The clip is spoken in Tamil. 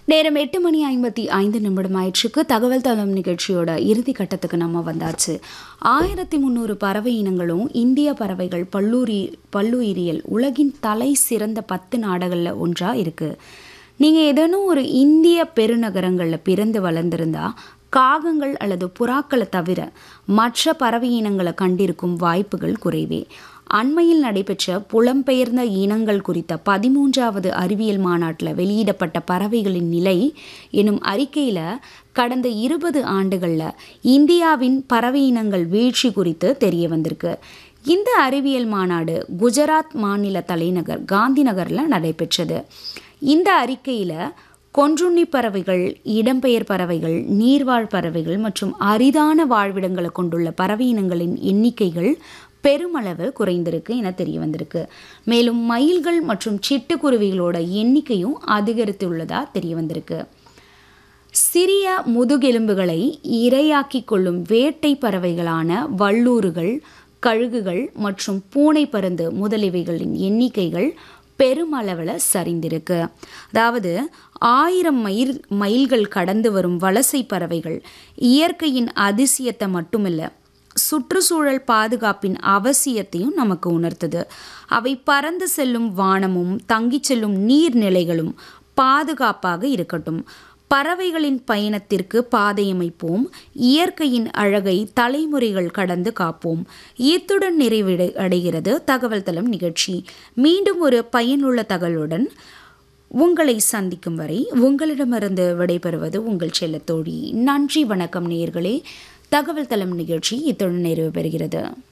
நேரம் எட்டு மணி ஐம்பத்தி ஐந்து நிமிடம் ஆயிடுச்சுக்கு தகவல் தளம் நிகழ்ச்சியோட இறுதி கட்டத்துக்கு நம்ம வந்தாச்சு ஆயிரத்தி முந்நூறு பறவை இனங்களும் இந்திய பறவைகள் பல்லூரி பல்லுயிரியல் உலகின் தலை சிறந்த பத்து நாடுகளில் ஒன்றாக இருக்குது நீங்கள் ஏதேனும் ஒரு இந்திய பெருநகரங்களில் பிறந்து வளர்ந்திருந்தா காகங்கள் அல்லது புறாக்களை தவிர மற்ற பறவை இனங்களை கண்டிருக்கும் வாய்ப்புகள் குறைவே அண்மையில் நடைபெற்ற புலம்பெயர்ந்த இனங்கள் குறித்த பதிமூன்றாவது அறிவியல் மாநாட்டில் வெளியிடப்பட்ட பறவைகளின் நிலை எனும் அறிக்கையில் கடந்த இருபது ஆண்டுகளில் இந்தியாவின் பறவை இனங்கள் வீழ்ச்சி குறித்து தெரிய வந்திருக்கு இந்த அறிவியல் மாநாடு குஜராத் மாநில தலைநகர் காந்தி நகரில் நடைபெற்றது இந்த அறிக்கையில் கொன்றுண்ணி பறவைகள் இடம்பெயர் பறவைகள் நீர்வாழ் பறவைகள் மற்றும் அரிதான வாழ்விடங்களை கொண்டுள்ள பறவை இனங்களின் எண்ணிக்கைகள் பெருமளவு குறைந்திருக்கு என தெரிய வந்திருக்கு மேலும் மயில்கள் மற்றும் சிட்டுக்குருவிகளோட எண்ணிக்கையும் அதிகரித்துள்ளதா தெரிய வந்திருக்கு சிறிய முதுகெலும்புகளை இரையாக்கி கொள்ளும் வேட்டை பறவைகளான வல்லூறுகள் கழுகுகள் மற்றும் பூனை பருந்து முதலியவைகளின் எண்ணிக்கைகள் பெருமளவில் சரிந்திருக்கு அதாவது ஆயிரம் மைல் மைல்கள் கடந்து வரும் வலசை பறவைகள் இயற்கையின் அதிசயத்தை மட்டுமில்ல சுற்றுச்சூழல் பாதுகாப்பின் அவசியத்தையும் நமக்கு உணர்த்துது அவை பறந்து செல்லும் வானமும் தங்கிச் செல்லும் நீர்நிலைகளும் பாதுகாப்பாக இருக்கட்டும் பறவைகளின் பயணத்திற்கு பாதையமைப்போம் இயற்கையின் அழகை தலைமுறைகள் கடந்து காப்போம் இத்துடன் நிறைவடை அடைகிறது தகவல் தளம் நிகழ்ச்சி மீண்டும் ஒரு பயனுள்ள தகவலுடன் உங்களை சந்திக்கும் வரை உங்களிடமிருந்து விடைபெறுவது உங்கள் செல்லத்தோழி நன்றி வணக்கம் நேயர்களே தகவல் தளம் நிகழ்ச்சி இத்துடன் நிறைவு பெறுகிறது